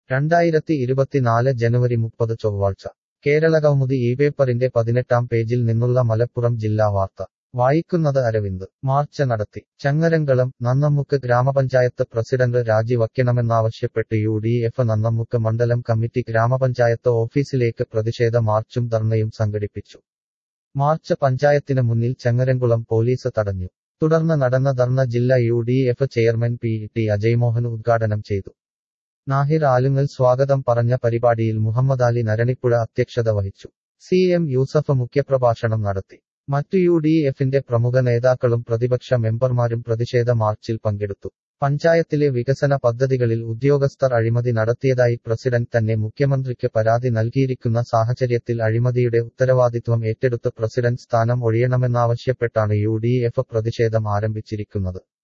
രണ്ടായിരത്തി ഇരുപത്തിനാല് ജനുവരി മുപ്പത് ചൊവ്വാഴ്ച കേരളകൗമുദി ഈ പേപ്പറിന്റെ പതിനെട്ടാം പേജിൽ നിന്നുള്ള മലപ്പുറം ജില്ലാ വാർത്ത വായിക്കുന്നത് അരവിന്ദ് മാർച്ച് നടത്തി ചങ്ങരംകുളം നന്നമുക്ക് ഗ്രാമപഞ്ചായത്ത് പ്രസിഡന്റ് രാജിവയ്ക്കണമെന്നാവശ്യപ്പെട്ട് യു ഡി എഫ് നന്നമുക്ക് മണ്ഡലം കമ്മിറ്റി ഗ്രാമപഞ്ചായത്ത് ഓഫീസിലേക്ക് പ്രതിഷേധ മാർച്ചും ധർണയും സംഘടിപ്പിച്ചു മാർച്ച് പഞ്ചായത്തിന് മുന്നിൽ ചങ്ങരംകുളം പോലീസ് തടഞ്ഞു തുടർന്ന് നടന്ന ധർണ ജില്ലാ U D F chairman P T Ajaymohan ഉദ്ഘാടനം ചെയ്തു നാഹിർ ആലുങ്ങൽ സ്വാഗതം പറഞ്ഞ പരിപാടിയിൽ മുഹമ്മദ് അലി നരണിപ്പുഴ അധ്യക്ഷത വഹിച്ചു സി എം യൂസഫ് മുഖ്യപ്രഭാഷണം നടത്തി മറ്റു യു ഡി എഫിന്റെ പ്രമുഖ നേതാക്കളും പ്രതിപക്ഷ മെമ്പർമാരും പ്രതിഷേധ മാർച്ചിൽ പങ്കെടുത്തു പഞ്ചായത്തിലെ വികസന പദ്ധതികളിൽ ഉദ്യോഗസ്ഥർ അഴിമതി നടത്തിയതായി പ്രസിഡന്റ് തന്നെ മുഖ്യമന്ത്രിക്ക് പരാതി നൽകിയിരിക്കുന്ന സാഹചര്യത്തിൽ അഴിമതിയുടെ ഉത്തരവാദിത്വം ഏറ്റെടുത്ത് പ്രസിഡന്റ് സ്ഥാനം ഒഴിയണമെന്നാവശ്യപ്പെട്ടാണ് യു ഡി എഫ് പ്രതിഷേധം ആരംഭിച്ചിരിക്കുന്നത്